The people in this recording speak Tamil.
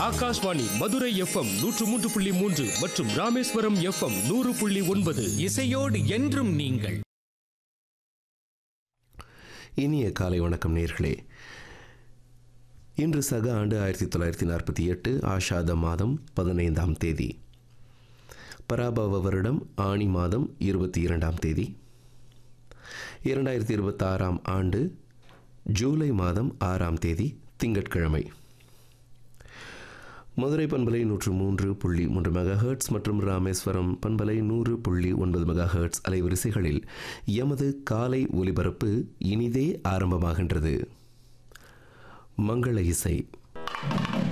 ஆகாஷ்வாணி மதுரை எஃப்எம் நூற்று மூன்று புள்ளி மூன்று மற்றும் ராமேஸ்வரம் எஃப்எம் நூறு புள்ளி ஒன்பது இசையோடு என்றும் நீங்கள் இனிய காலை வணக்கம் நேர்களே இன்று சக ஆண்டு ஆயிரத்தி தொள்ளாயிரத்தி நாற்பத்தி எட்டு ஆஷாத மாதம் பதினைந்தாம் தேதி பராபவ வருடம் ஆணி மாதம் இருபத்தி இரண்டாம் தேதி இரண்டாயிரத்தி இருபத்தாறாம் ஆண்டு ஜூலை மாதம் ஆறாம் தேதி திங்கட்கிழமை மதுரை பண்பலை நூற்று மூன்று புள்ளி மூன்று மெகா ஹெர்ட்ஸ் மற்றும் ராமேஸ்வரம் பண்பலை நூறு புள்ளி ஒன்பது மெகா ஹெர்ட்ஸ் அலைவரிசைகளில் எமது காலை ஒலிபரப்பு இனிதே ஆரம்பமாகின்றது மங்கள இசை